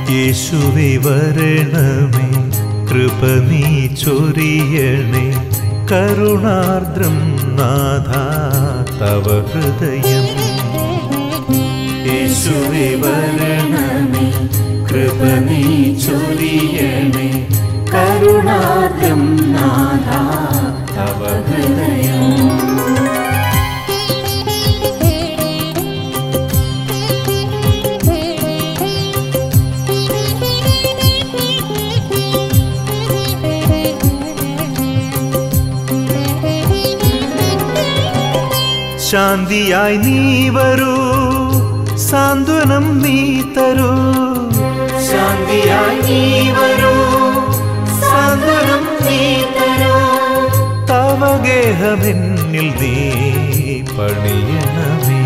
യേശുവെ വരണമേ കൃപ നീ ചൊരിയണേ കരുണാർദ്രം നാഥ തവ ഹൃദയം യേശുവെ വരണമേ കൃപ നീ ചൊരിയണേ കരുണാർദ്രം നാഥ തവ ഹൃദയം ശാന്തിയായി നീ വരൂ സാന്ത്വനം നീ തരൂ ശാന്തിയായി നീ വരൂ സാന്ത്വനം നീ തരൂ തവഗേഹമെന്നിൽ നീ പണിയണമേ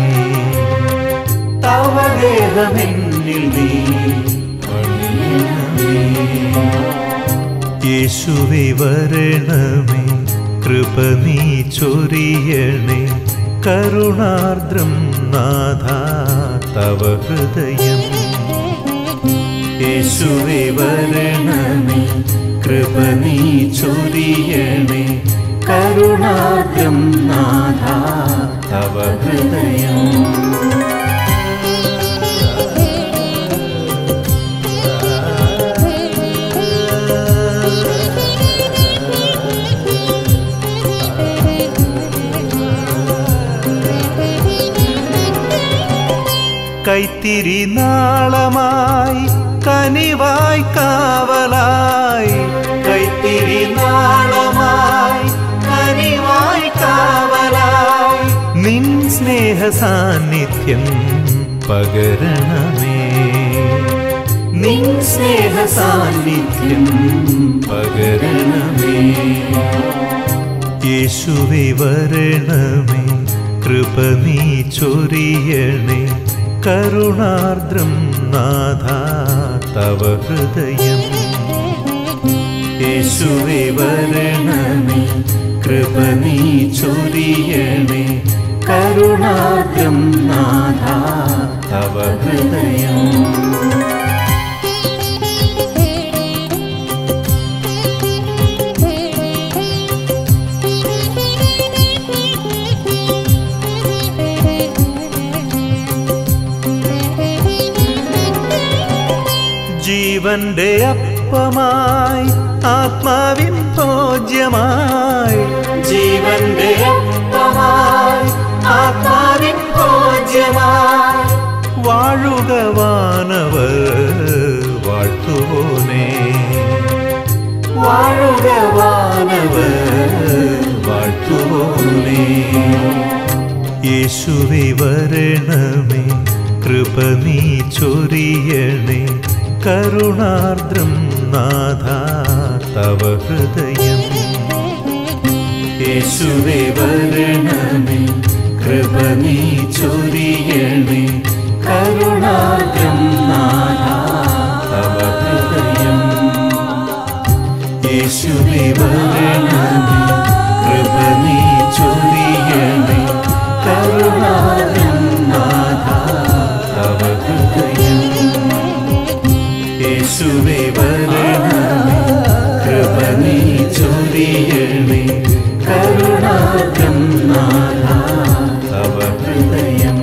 തവഗേഹമെന്നിൽ നീ പണിയണമേ യേശുവെ വരണമേ കൃപ നീ ചൊരിയണേ കരുണാർദ്രം നാഥ തവ ഹൃദയം യേശുവെ വരണമേ കൃപ നീ ചൊരിയണേ കരുണാർദ്രം നാഥ തവ ഹൃദയം കൈത്തിരി നാളമായി കനിവായി കാവലായി കൈത്തിരി നാളമായി കനിവായി കാവലായി നിൻ സ്നേഹ സാന്നിധ്യം പകരണമേ നിൻ സ്നേഹ സാന്നിധ്യം പകരണമേ യേശുവെ വരണമേ കൃപ നീ ചൊരിയണേ കരുണാർദ്രം നാഥ തവ ഹൃദയം യേശുവെ വരണമേ കൃപ നീ ചൊരിയണേ കരുണാർദ്രം നാഥ തവ ഹൃദയം ജീവന്റെ അപ്പമായി ആത്മാവിൻ ഭോജ്യമായി ജീവന്റെ അപ്പമായി ആത്മാവിൻ ഭോജ്യമായി വാഴുക വാനവർ വാഴ്ത്തുവോനേ വാഴുക വാനവർ വാഴ്ത്തുവോനേ യേശുവെ വരണമേ കൃപ നീ ചൊരിയണേ കരുണാർദ്രം നാഥ തവ ഹൃദയം യേശുവെ വരണമേ കൃപ നീ ചൊരിയണേ കരുണാർദ്രം നാഥ തവ ഹൃദയം യേശുവെ വരണമേ കൃപ നീ ചൊരിയണേ കരുണാർദ്രം നാഥ തവ ഹൃദയം യേശുവെ വരണമേ കൃപ നീ ചൊരിയണേ കരുണാർദ്രം നാഥ തവ ഹൃദയം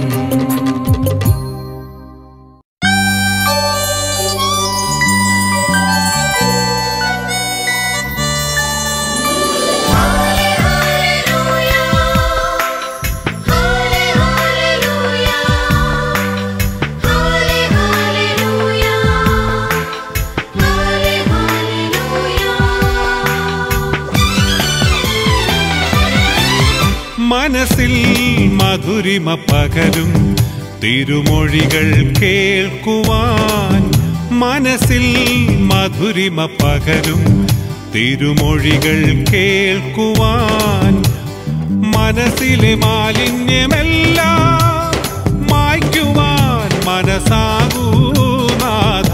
മനസ്സിൽ മധുരിമ പകരും തിരുമൊഴികൾ കേൾക്കുവാൻ മനസ്സിൽ മധുരിമ പകരും തിരുമൊഴികൾ കേൾക്കുവാൻ മനസ്സിലെ മാലിന്യമെല്ലാം മായ്ക്കുവാൻ മനസ്സാകൂ നാഥ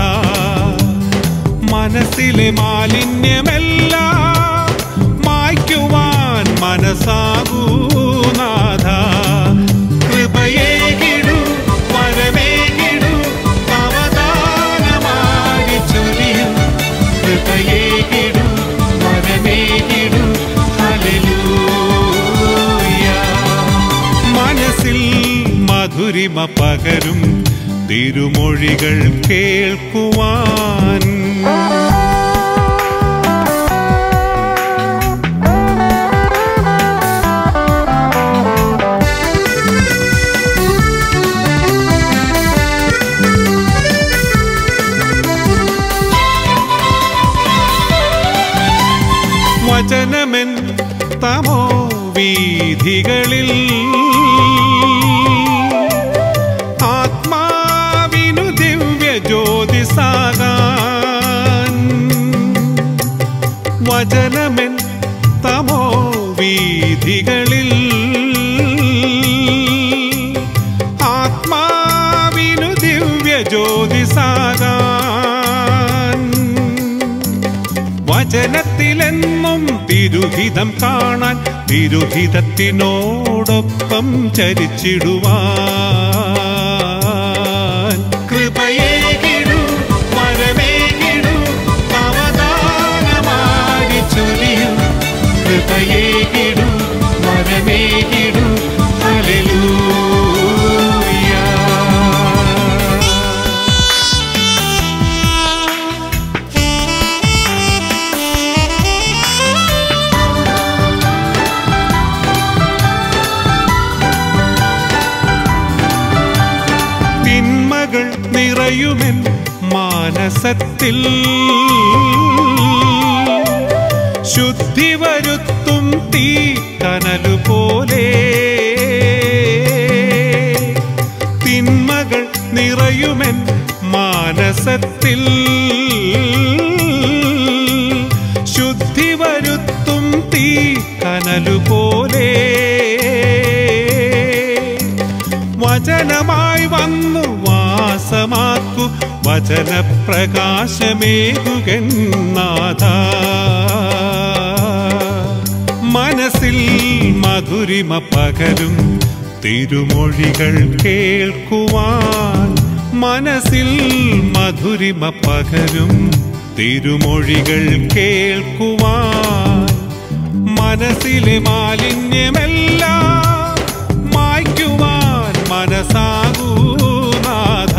മനസ്സിലെ മാലിന്യമെല്ലാം മായ്ക്കുവാൻ മനസ്സാകൂ നാഥ കൃപയേകിടു വരമേകിടു അവദാനമായി മധുരിമ പകരും തിരുമൊഴികൾ കേൾക്കുവാൻ വചനമെൻ തമോ വീഥികളിൽ ആത്മാവിനു ദിവ്യ ജ്യോതിസാകാൻ വചനമെൻ തമോ വീഥികളിൽ ആത്മാവിനു ദിവ്യ ജ്യോതിസാകാൻ വചനത്തിലെന്നും തിരുഹിതം കാണാൻ തിരുഹിതത്തിനോടൊപ്പം ചരിച്ചിടുവാൻ കൃപയേകിടു വരമേകിടു അവദാനമാരി ചൊരിയു കൃപയേകിടു വരമേകിടു ഹല്ലേലൂയ തിന്മകൾ നിറയുമെൻ മാനസത്തിൽ ശുദ്ധി വരുത്തും തീ കനലു പോലെ തിന്മകൾ നിറയുമെൻ മാനസത്തിൽ ശുദ്ധി വരുത്തും തീ കനലു പോലെ വചനമായി വന്നു വാസമാക്കു വചനപ്രകാശമേകുകന്നാഥ മനസ്സിൽ മധുരിമ പകരും തിരുമൊഴികൾ കേൾക്കുവാൻ മനസ്സിൽ മധുരിമ പകരും തിരുമൊഴികൾ കേൾക്കുവാൻ മനസ്സിലെ മാലിന്യമെല്ലാം മായ്ക്കുവാൻ മനസ്സാകൂ നാഥ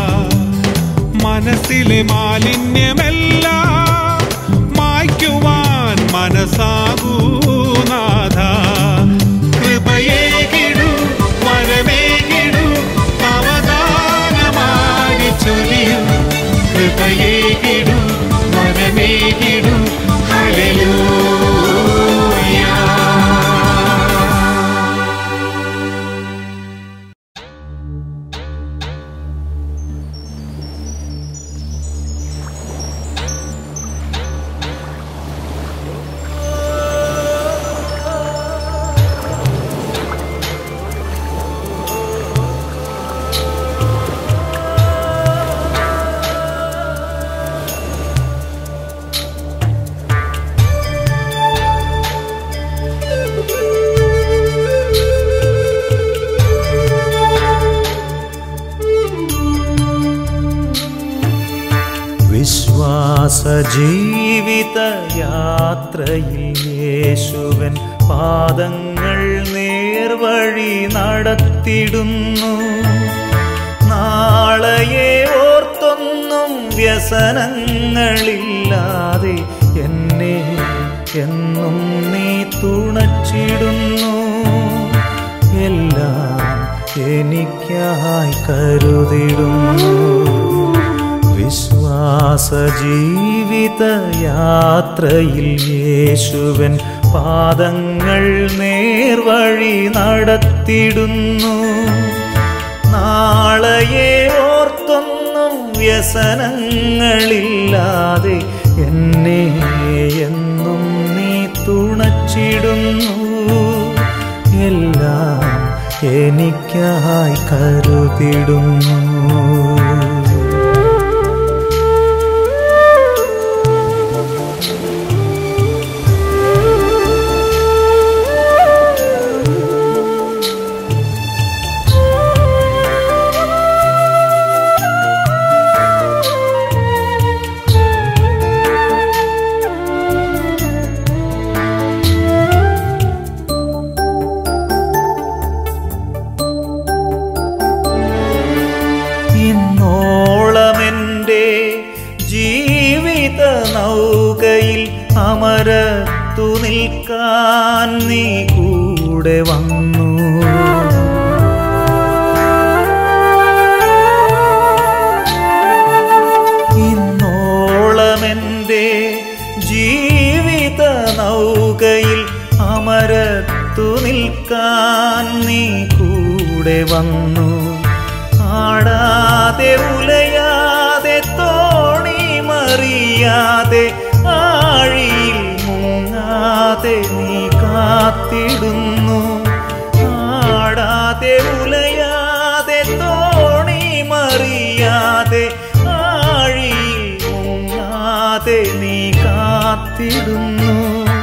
മനസ്സിലെ മാലിന്യമെല്ലാം മായ്ക്കുവാൻ മനസ്സാകൂ നാഥ കൃപയേകിടു വരമേകിടു അവദാനമാരി ചൊരിയു കൃപയേകിടു വരമേകിടു ഹല്ലേലൂയ വിശ്വാസ ജീവിത യാത്രയിൽ യേശുവൻ പാദങ്ങൾ നേർവഴി നടത്തിടുന്നു നാളെയെ ഓർത്തൊന്നും വ്യസനങ്ങളില്ലാതെ എന്നെ എന്നും നീ തുണച്ചിടുന്നു എല്ലാം എനിക്കായി കരുതിടുന്നു വിശ്വാസ ജീവിത യാത്രയിൽ യേശുവൻ പാദങ്ങൾ നേർവഴി നടത്തിടുന്നു നാളെയെ ഓർത്തൊന്നും വ്യസനങ്ങളില്ലാതെ എന്നെ എന്നും നീ തുണച്ചിടുന്നു എല്ലാം എനിക്കായി കരുതിടുന്നു ജീവിത നൗകയിൽ അമരത്തു നിൽക്കാൻ നീ കൂടെ വന്നു ഇന്നോളമെൻ്റെ ജീവിത നൗകയിൽ അമരത്തു നിൽക്കാൻ നീ കൂടെ വന്നു ആടാതെ ഉലയാതെ തോണി മറിയാതെ ആഴിയിൽ മുങ്ങാതെ നീ കാത്തിടുന്നു ആടാതെ ഉലയാതെ തോണി മറിയാതെ ആഴിയിൽ മുങ്ങാതെ നീ കാത്തിടുന്നു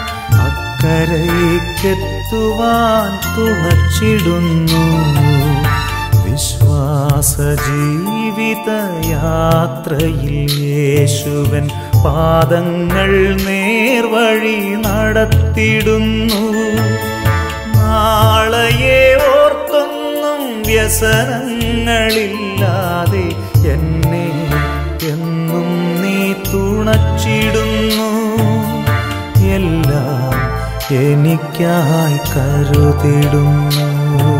അക്കരയ്ക്കെത്തുവാൻ തുണച്ചിടുന്നു വിശ്വാസ ജീവിത യാത്രയിൽ യേശുവൻ പാദങ്ങൾ നേർവഴി നടത്തിടുന്നു നാളെയെ ഓർത്തൊന്നും വ്യസനങ്ങളില്ലാതെ എന്നെ എന്നും നീ തുണച്ചിടുന്നു എല്ലാം എനിക്കായി കരുതിടുന്നു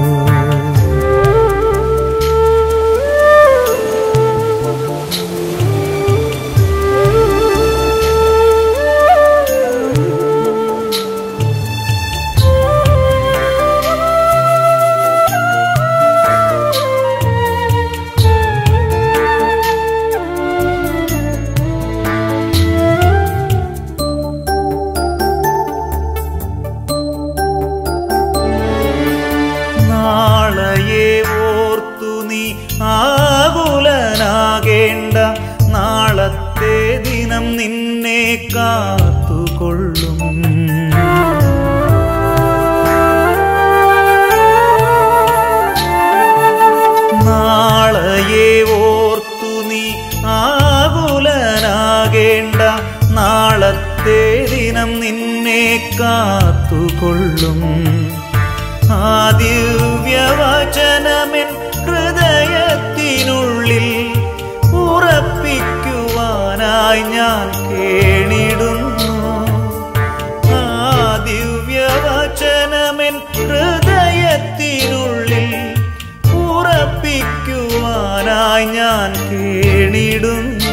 നാളെയെ ഓർത്തു നീ ആകുലനാകേണ്ട നാളത്തെ ദിനം നിന്നെ കാത്തുകൊള്ളും നാളെയെ ഓർത്തു നീ ആകുലനാകേണ്ട നാളത്തെ ദിനം നിന്നെ കാത്തുകൊള്ളും ആ ദിവ്യവചനമെൻ ഹൃദയത്തിനുള്ളിൽ ഉറപ്പിക്കുവാനായി ഞാൻ കേണിടുന്നു ആ ദിവ്യവചനമെൻ ഹൃദയത്തിനുള്ളിൽ ഉറപ്പിക്കുവാനായി ഞാൻ കേണിടുന്നു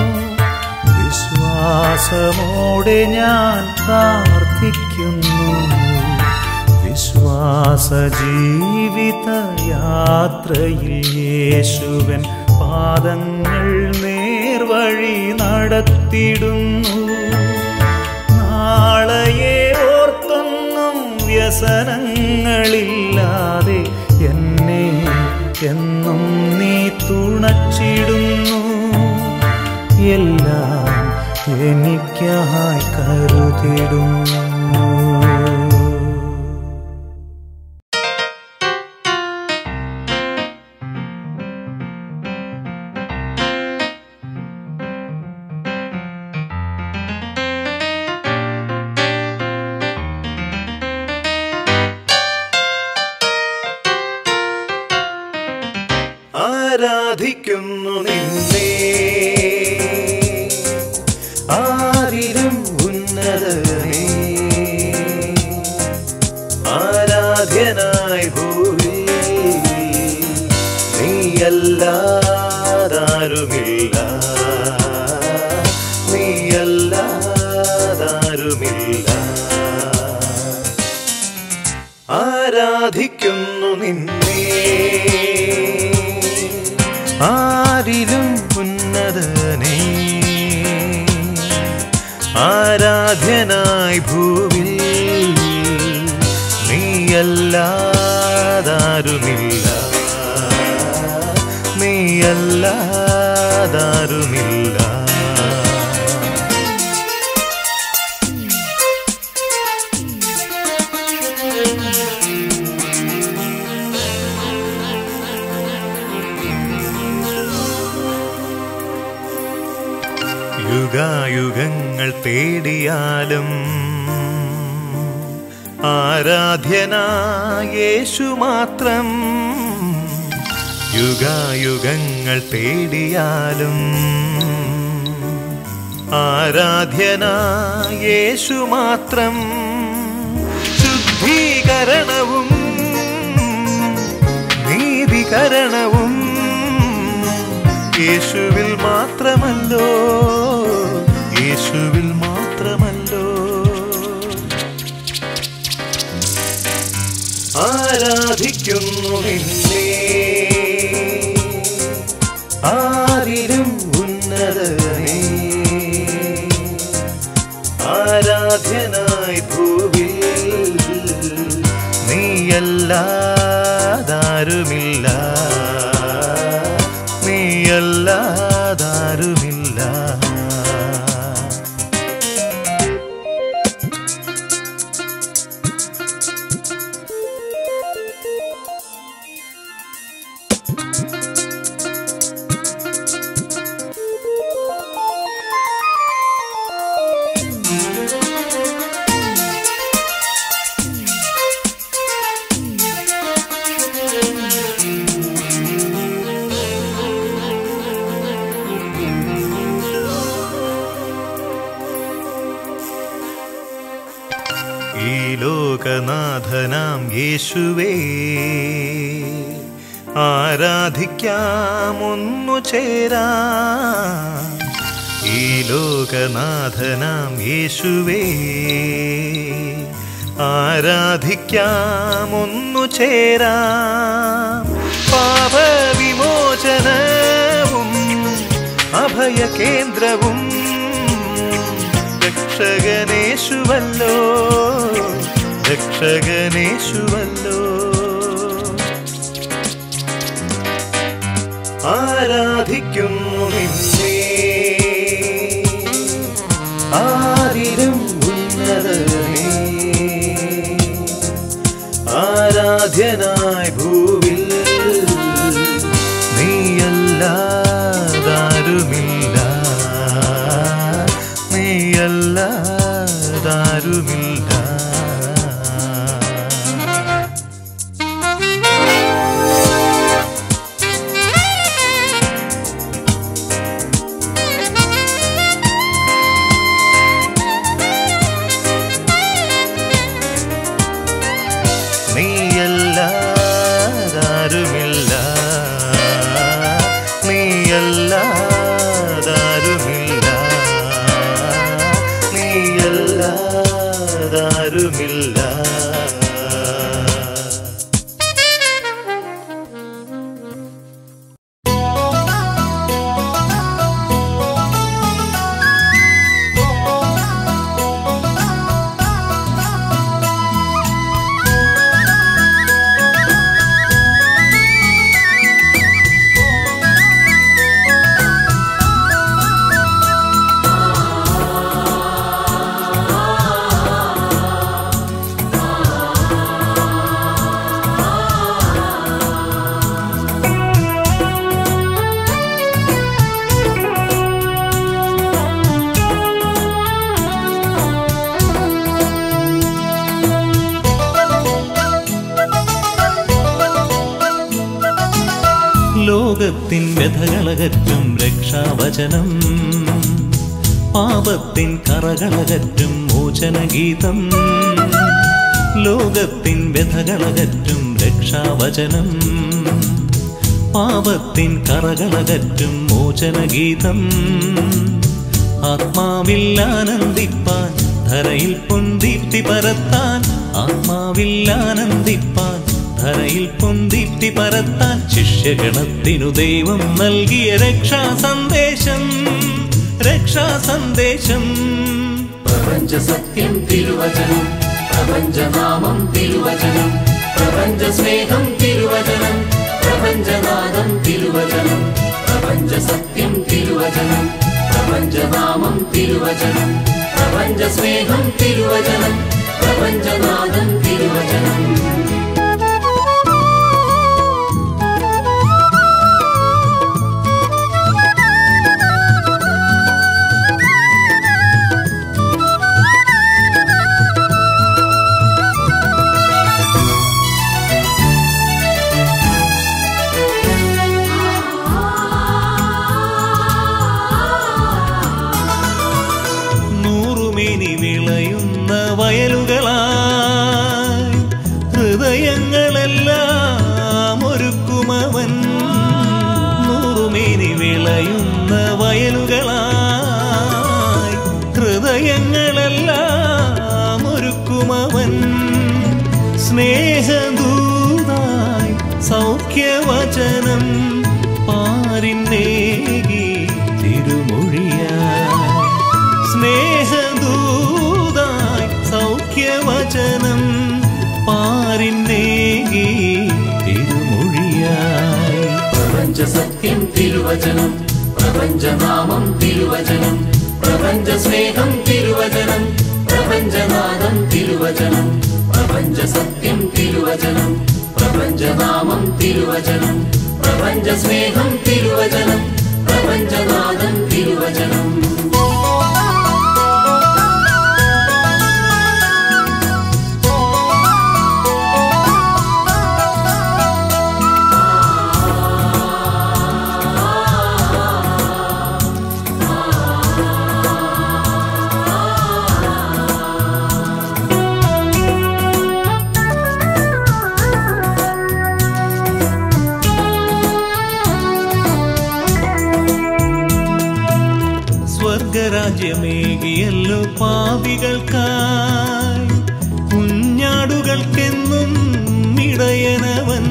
വിശ്വാസമോടെ ഞാൻ പ്രാർത്ഥിക്കുന്നു വിശ്വാസ ജീവിത യാത്രയിൽ യേശുവൻ പാദങ്ങൾ നേർവഴി നടത്തിടുന്നു നാളെയെ ഓർത്തൊന്നും വ്യസനങ്ങളില്ലാതെ എന്നെ എന്നും നീ തുണച്ചിടുന്നു എല്ലാം എനിക്കായി കരുതിടുന്നു ആരാധിക്കുന്നു നിന്നെ ആരിലും ഉന്നതനേ ആരാധ്യനായി ഭൂമി നീയല്ലാതാരുമില്ല നീയല്ലാതാരുമില്ല ആരാധിക്കുന്നു നിന്നെ ആരിലും ഉന്നതനേ ആരാധ്യനായി ഭൂവിൽ നീയല്ലാതാരുമില്ല നീയല്ലാതാരുമില്ല യുഗായുഗങ്ങൾ തേടിയാലും ആരാധ്യനായ യേശു മാത്രം യുഗായുഗങ്ങൾ തേടിയാലും ആരാധ്യനായ യേശു മാത്രം ശുദ്ധീകരണവും നീതികരണവും യേശുവിൽ മാത്രമല്ലോ യേശുവിൽ മാത്രമല്ലോ ആരാധിക്കുന്നു നിന്നെ ആരിലും ഉന്നതനേ ആരാധ്യനായി ഭൂവിൽ നീയല്ലാതാരുമില്ല നീയല്ലാതാരുമില്ല ഈ ലോകനാഥനാം യേശുവേ ആരാധിക്കാം ഒന്നു ചേരാ ഈ ലോകനാഥനാം യേശുവേ ആരാധിക്കാം ഒന്നു ചേരാ പാപവിമോചനവും അഭയകേന്ദ്രവും രക്ഷകനേശുവല്ലോ രക്ഷകനേശുവല്ലോ ആരാധിക്കുന്നു നിന്നെ ആരിലും ഉന്നതനേ ആരാധ്യനായി ഭൂവിൽ നീയല്ലാതാരുമില്ല നീയല്ലാതാരുമില്ല നീയല്ലാതാരുമില്ല നീയല്ലാതാരുമില്ല നീയല്ലാതാരുമില്ല ലോകത്തിൻ വ്യഥകളകറ്റും രക്ഷാവചനം പാപത്തിൻ കറകളകറ്റും മോചനഗീതം ലോകത്തിൻ വ്യഥകളകറ്റും രക്ഷാവചനം പാപത്തിൻ കറകളകറ്റും മോചനഗീതം ആത്മാവിൽ ആനന്ദിപ്പാൻ ധരയിൽ പൊന്തിത്തി പരത്താൻ ആത്മാവിൽ ആനന്ദിപ്പാൻ ധരയിൽ പൊന്തിത്തി പരത്താൻ ശിഷ്യഗണത്തിനു ദൈവം നൽകിയ രക്ഷാ സന്ദേശം രക്ഷാ സന്ദേശം പ്രപഞ്ച സത്യം തിരുവചനം പ്രപഞ്ചനാമം തിരുവചനം പ്രപഞ്ച സ്നേഹം തിരുവചനം പ്രപഞ്ചനാദം തിരുവചനം പ്രപഞ്ച സത്യം തിരുവചനം പ്രപഞ്ചനാമം തിരുവചനം പ്രപഞ്ച സ്നേഹം തിരുവചനം പ്രപഞ്ചനാദം തിരുവചനം സൗഖ്യവചനം പാരിന്നേകി തിരുമൊഴിയായി സ്നേഹദൂതായി സൗഖ്യവചനം പാരിന്നേകി തിരുമൊഴിയായി പ്രപഞ്ച സത്യം തിരുവചനം പ്രപഞ്ചനാമം തിരുവചനം പ്രപഞ്ച സ്നേഹം തിരുവചനം പ്രപഞ്ചനാദം തിരുവചനം പ്രപഞ്ച സത്യം തിരുവചനം പ്രപഞ്ചനാമം തിരുവചനം പ്രപഞ്ച സ്നേഹം തിരുവചനം പ്രപഞ്ചനാദം തിരുവചനം സ്വർഗരാജ്യമേകിയല്ലോ പാപികൾക്കായി കുഞ്ഞാടുകൾക്കെന്നും ഇടയനവൻ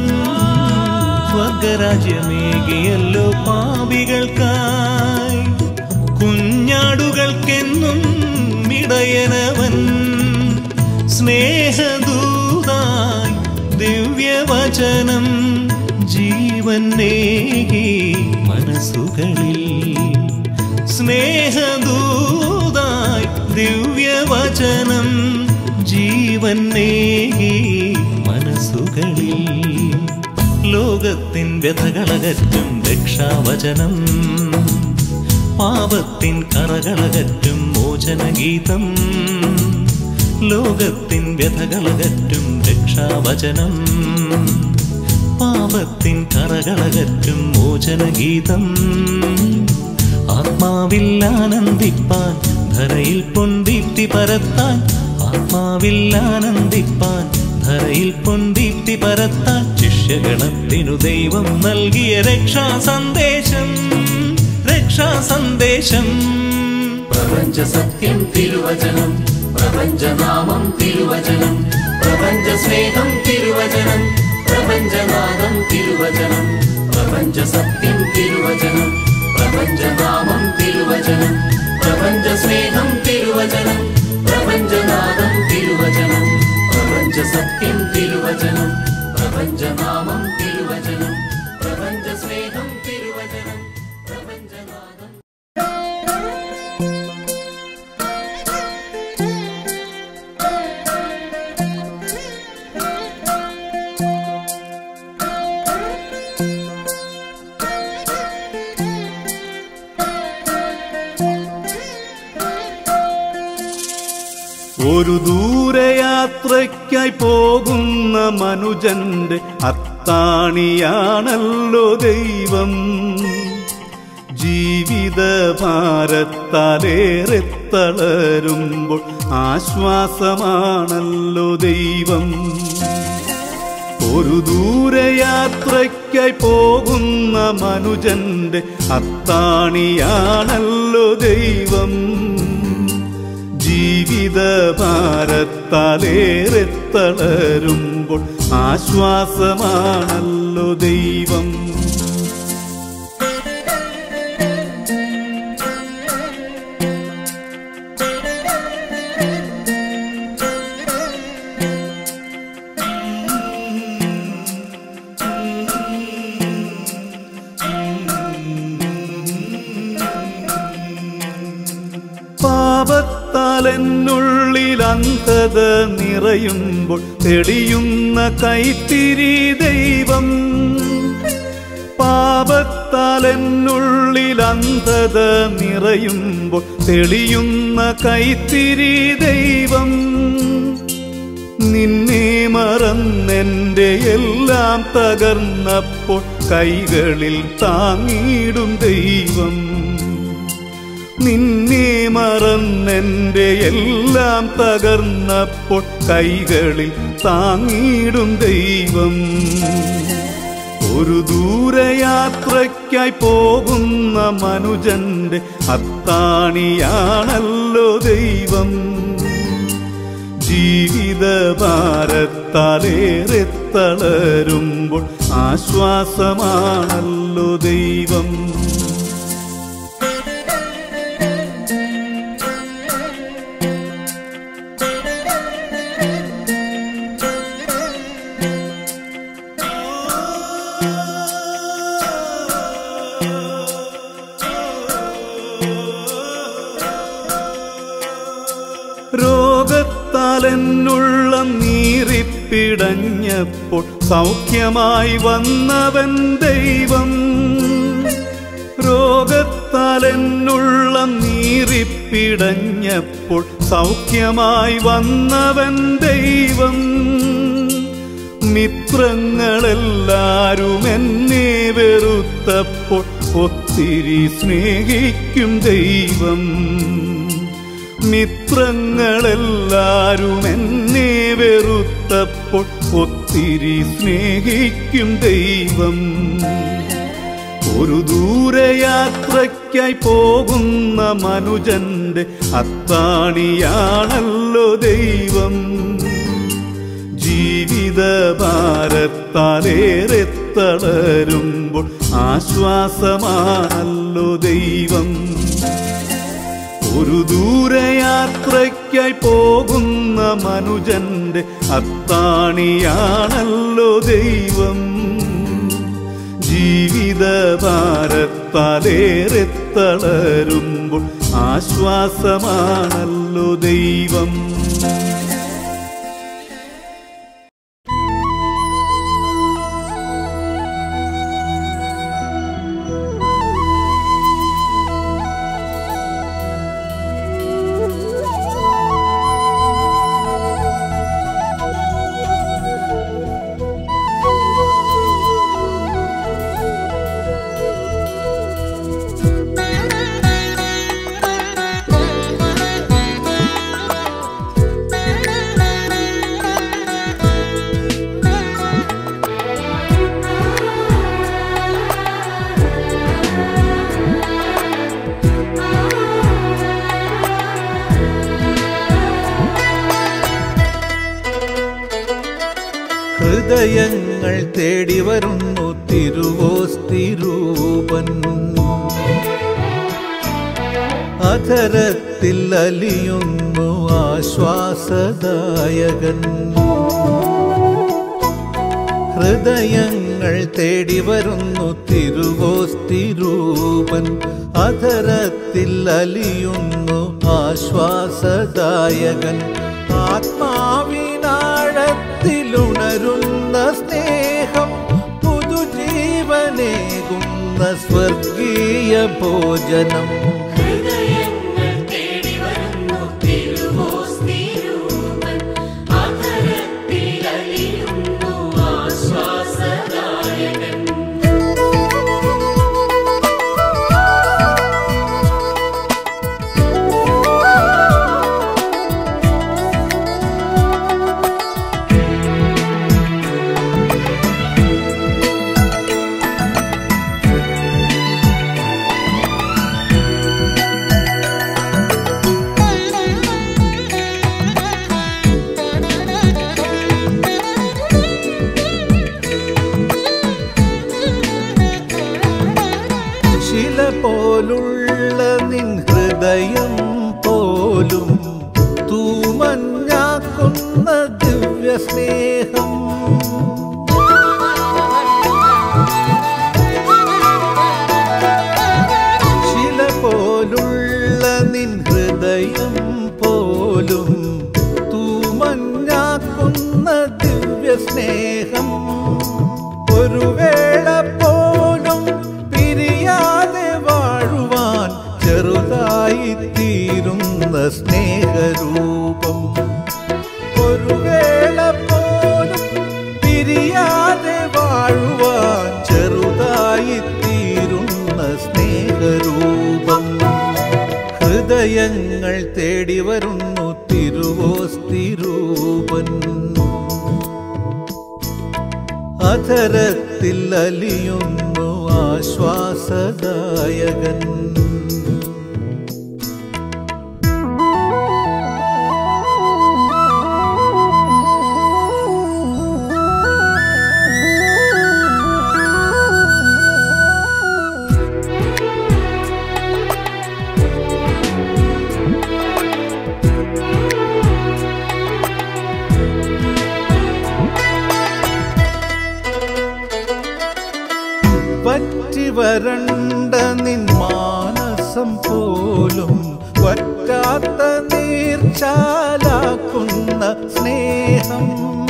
സ്വർഗരാജ്യമേകിയല്ലോ പാപികൾക്കായി കുഞ്ഞാടുകൾക്കെന്നും ഇടയനവൻ സ്നേഹദൂതായി ദിവ്യവചനം ജീവൻ നേകി മനസ്സുകളിൽ സ്നേഹദൂതായി ദിവ്യവചനം ജീവൻ നേകി മനസ്സുകളിൽ ലോകത്തിൻ വ്യഥകളകറ്റും രക്ഷാവചനം പാപത്തിൻ കറകളകറ്റും മോചനഗീതം ലോകത്തിൻ വ്യഥകളകറ്റും രക്ഷാവചനം പാപത്തിൻ കറകളകറ്റും മോചനഗീതം ആത്മാവിൽ ആനന്ദിപ്പാൻ ധരയിൽ പൊന്തിത്തി പരത്താൻ ആത്മാവിൽ ആനന്ദിപ്പാൻ ധരയിൽ പൊന്തിത്തി പരത്താൻ ശിഷ്യഗണത്തിനു ദൈവം നൽകിയ രക്ഷാ സന്ദേശം രക്ഷാ സന്ദേശം പ്രപഞ്ച സത്യം തിരുവചനം പ്രപഞ്ചനാമം തിരുവചനം പ്രപഞ്ച സ്നേഹം തിരുവചനം പ്രപഞ്ചനാദം തിരുവചനം പ്രപഞ്ച സത്യം തിരുവചനം പ്രപഞ്ചനാമം തിരുവചനം പ്രപഞ്ച സ്നേഹം തിരുവചനം പ്രപഞ്ചനാദം തിരുവചനം പ്രപഞ്ച സത്യം തിരുവചനം പ്രപഞ്ചനാമം തിരുവചനം പ്രപഞ്ച സ്നേഹം തിരുവചനം പ്രപഞ്ചനാദം ഒരു ദൂരയാത്രയ്ക്കായി പോകുന്ന മനുജന്റെ അത്താണിയാണല്ലോ ദൈവം ജീവിത ഭാരത്താലേറെ തളരുമ്പോൾ ആശ്വാസമാണല്ലോ ദൈവം ഒരു ദൂരയാത്രയ്ക്കായി പോകുന്ന മനുജന്റെ അത്താണിയാണല്ലോ ദൈവം ജീവിത ഭാരത്താലേറെ തളരുമ്പോൾ ആശ്വാസമാണല്ലോ ദൈവം പാപത്താൽ എന്നുള്ളിൽ അന്ധത നിറയുമ്പോൾ തെളിയുന്ന കൈത്തിരി ദൈവം പാപത്താൽ എന്നുള്ളിൽ അന്ധത നിറയുമ്പോൾ തെളിയുന്ന കൈത്തിരി ദൈവം നിന്നെ മറന്നെന്റെ എല്ലാം തകർന്നപ്പോൾ കൈകളിൽ താങ്ങിയിടും ദൈവം നിന്നെ മറന്നെന്റെ എല്ലാം തകർന്നപ്പോൾ കൈകളിൽ താങ്ങിയിടും ദൈവം ഒരു ദൂരയാത്രയ്ക്കായി പോകുന്ന മനുജന്റെ അത്താണിയാണല്ലോ ദൈവം ജീവിത ഭാരത്താലേറെ തളരുമ്പോൾ ആശ്വാസമാണല്ലോ ദൈവം രോഗത്താൽ എന്നുള്ള നീറിപ്പിടഞ്ഞപ്പോൾ സൗഖ്യമായി വന്നവൻ ദൈവം രോഗത്താൽ എന്നുള്ള നീറിപ്പിടഞ്ഞപ്പോൾ സൗഖ്യമായി വന്നവൻ ദൈവം മിത്രങ്ങളെല്ലാരും എന്നെ വെറുത്തപ്പോൾ ഒത്തിരി സ്നേഹിക്കും ദൈവം മിത്രങ്ങളെല്ലാരും എന്നെ വെറുത്തപ്പോൾ ഒത്തിരി സ്നേഹിക്കും ദൈവം ഒരു ദൂരയാത്രയ്ക്കായി പോകുന്ന മനുജന്റെ അത്താണിയാണല്ലോ ദൈവം ജീവിത ഭാരത്താലേറെ തളരുമ്പോൾ ആശ്വാസമാണല്ലോ ദൈവം ഒരു ദൂരയാത്രയ്ക്കായി പോകുന്ന മനുജന്റെ അത്താണിയാണല്ലോ ദൈവം ജീവിത ഭാരത്താലേറെ തളരുമ്പോൾ ആശ്വാസമാണല്ലോ ദൈവം ഹൃദയങ്ങൾ തേടി വരുന്നു തിരുവോസ്തിരൂപൻ അധരത്തിൽ അലിയുന്നു ആശ്വാസദായകൻ ഹൃദയങ്ങൾ തേടി വരുന്നു തിരുവോസ്തിരൂപൻ അധരത്തിൽ അലിയുന്നു ആശ്വാസദായകൻ ആത്മാവിനാഴത്തിലുണരുന്ന സ്നേഹം പുതുജീവനേകുന്ന സ്വർഗീയ ഭോജനം ഹൃദയങ്ങൾ തേടി വരുന്നു തിരുവോസ്തിരൂപൻ അധരത്തിൽ അലിയുന്നു ആശ്വാസദായകൻ ശില പോലുള്ള നിൻ ഹൃദയം പോലും തൂമഞ്ഞാക്കുന്ന ദിവ്യ സ്നേഹം ശില പോലുള്ള നിൻ ഹൃദയം പോലും തൂമഞ്ഞാക്കുന്ന ദിവ്യ സ്നേഹം ഒരു വേള പോലും പിരിയാതെ വാഴുവാൻ ചെറുതായി തീരുന്ന സ്നേഹരൂപം ഒരു വേള പോലും പിരിയാതെ വാഴുവാൻ ചെറുതായി തീരുന്ന സ്നേഹരൂപം ഹൃദയങ്ങൾ തേടി വരുന്നു തിരുവോസ്തിരൂപൻ അധരത്തിൽ അലിയുന്നു ആശ്വാസദായകൻ വരണ്ട നിൻ മാനസം പോലും വറ്റാത്ത നീർച്ചാലാക്കുന്ന സ്നേഹം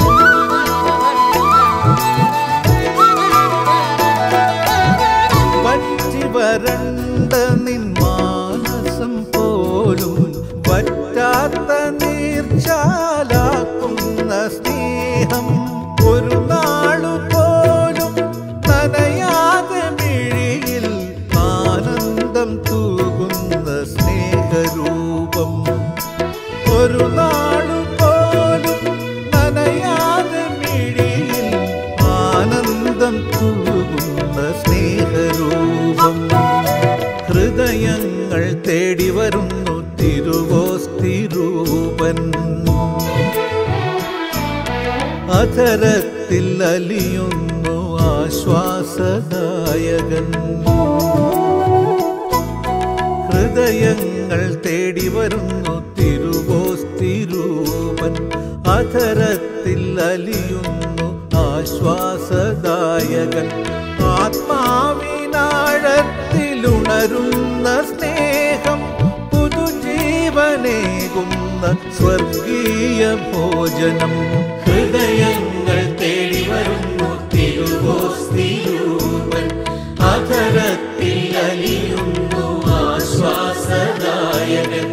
വറ്റി വരണ്ട നിൻ മാനസം പോലും വറ്റാത്ത നീർച്ചാലാക്കുന്ന സ്നേഹം ഒരു നാളു പോലും നനയാതെ മിഴിയിൽ ആനന്ദം തൂകുന്ന സ്നേഹരൂപം ഒരു നാളു പോലും നനയാതെ മിഴിയിൽ ആനന്ദം തൂകുന്ന സ്നേഹരൂപം ഹൃദയങ്ങൾ തേടി വരുന്നു തിരുവോസ്തിരൂപൻ അധരത്തിൽ അലിയുന്നു ആശ്വാസദായകൻ ഹൃദയങ്ങൾ തേടി വരുന്നു തിരുവോസ്തിരൂപൻ അധരത്തിൽ അലിയുന്നു ആശ്വാസദായകൻ ആത്മാവിനാഴത്തിലുണരുന്ന സ്നേഹം പുതുജീവനേകുന്ന സ്വർഗീയ ഭോജനം ഹൃദയങ്ങൾ തേടി വരുന്നു തിരുവോസ്തിരൂപൻ അധരത്തിൽ അലിയുന്നു ആശ്വാസദായകൻ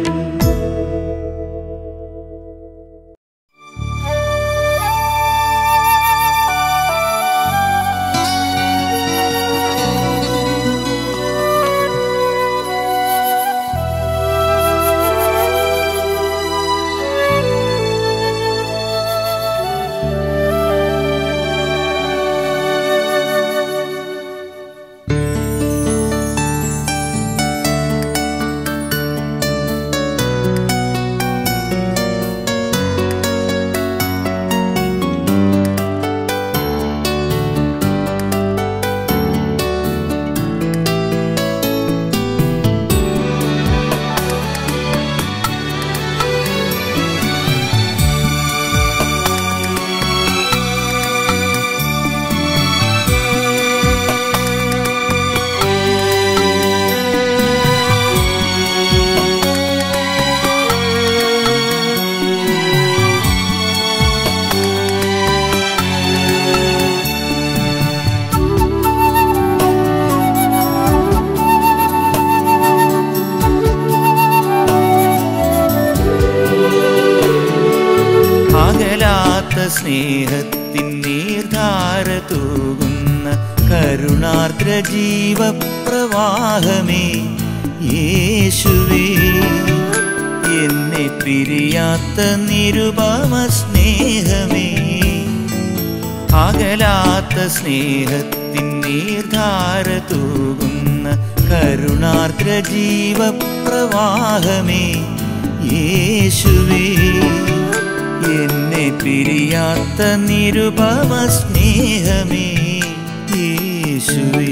അകലാത്ത സ്നേഹത്തിൻ നീർധാര തൂകുന്ന കരുണാർദ്ര ജീവപ്രവാഹമേ യേശുവേ എന്നെ പിരിയാത്ത നിരുപമ സ്നേഹമേ അകലാത്ത സ്നേഹത്തിൻ നീർധാര തൂകുന്ന കരുണാർദ്ര ജീവപ്രവാഹമേ യേശുവേ എന്നെ പിരിയാത്ത നിരുപമ സ്നേഹമേ യേശുവേ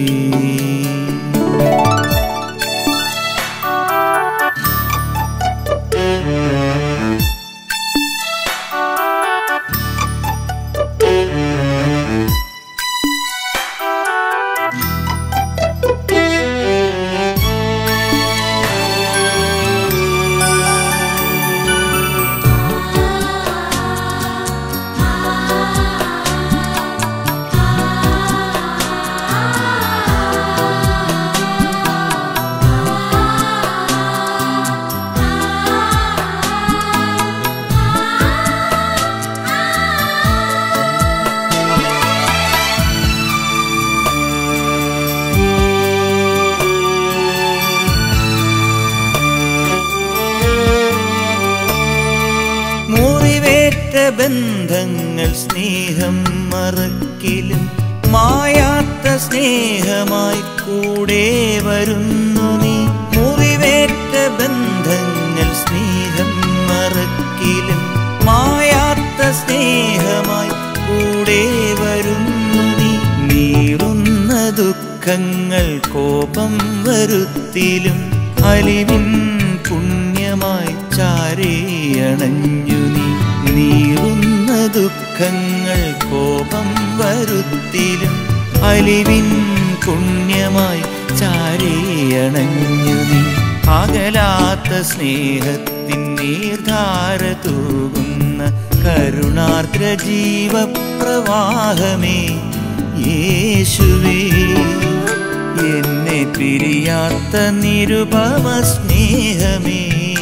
മുറിവേറ്റ ബന്ധങ്ങൾ സ്നേഹം മറക്കിലും മായാത്ത സ്നേഹമായി കൂടെ വരുന്നു നീ മുറിവേറ്റ ബന്ധങ്ങൾ സ്നേഹം മറക്കിലും മായാത്ത സ്നേഹമായി കൂടെ വരുന്നു നീ നീറുന്ന ദുഃഖങ്ങൾ കോപം വരുത്തിലും അലിവിൻ പുണ്യമായി ചാരേയണഞ്ഞു നീ നീറുന്ന ദുഃഖങ്ങൾ കോപം വരുത്തിലും അലിവിൻ പുണ്യമായി ചാരിയണഞ്ഞു നീ അകലാത്ത സ്നേഹത്തിൻ നീർധാര തൂകുന്ന കരുണാർദ്ര ജീവപ്രവാഹമേ യേശുവേ എന്നെ പിരിയാത്ത നിരുപമ സ്നേഹമേ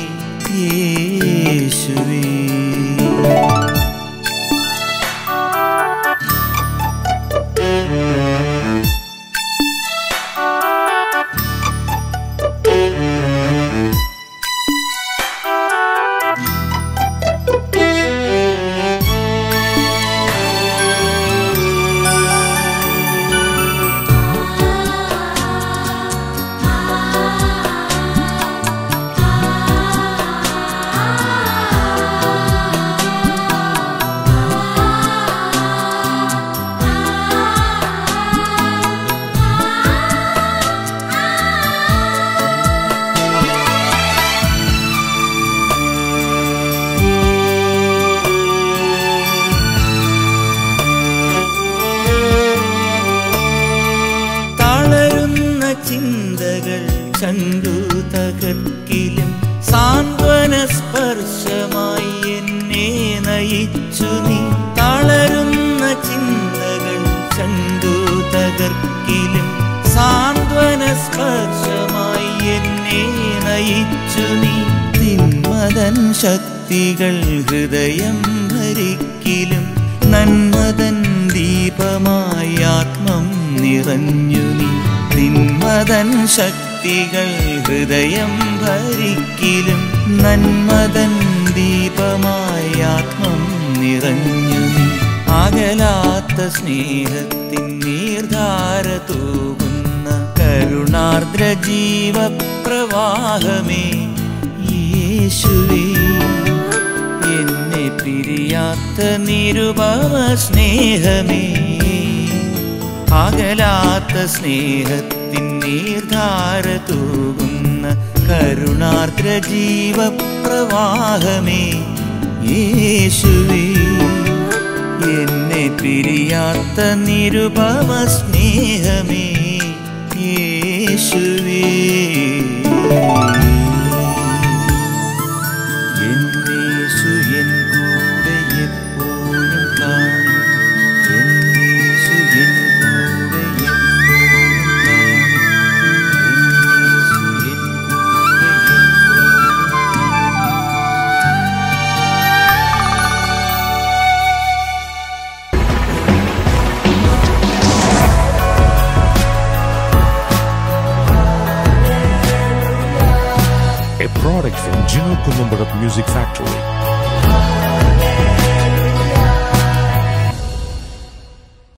യേശുവേ തളരുന്ന ചിന്തകൾ ചണ്ടു തകർക്കിലും സാന്ത്വന സ്പർശമായി എന്നെ നയിച്ചു നീ തളരുന്ന ചിന്തകൾ ചണ്ടു തകർക്കിലും സാന്ത്വന സ്പർശമായി എന്നെ നയിച്ചു നീ തിന്മതൻ ശക്തികൾ ഹൃദയം ഭരിക്കിലും നന്മതൻ ദീപമായി ആത്മം നിറഞ്ഞു നീ തിന്മതൻ ശക്തികൾ ഹൃദയം ഭരിക്കിലും നന്മതൻ ദീപമായി ആത്മം നിറഞ്ഞു നീ അകലാത്ത സ്നേഹത്തിൻ നീർധാര തൂകുന്ന കരുണാർദ്ര ജീവപ്രവാഹമേ യേശുവേ എന്നെ പിരിയാത്ത നിരുപമ സ്നേഹമേ അകലാത്ത സ്നേഹത്തിൻ നീർധാര തൂകുന്ന കരുണാർദ്ര ജീവപ്രവാഹമേ യേശുവേ എന്നെ പിരിയാത്ത നിരുപമ സ്നേഹമേ യേശുവേ എന്നേശു എൻ കൂടെ എപ്പോഴും കാണും എന്നേശു എൻ കൂടെ എപ്പോഴും കാണും എന്നേശു എൻ കൂടെ എപ്പോഴും a product from Gino Columbarat Music Factory.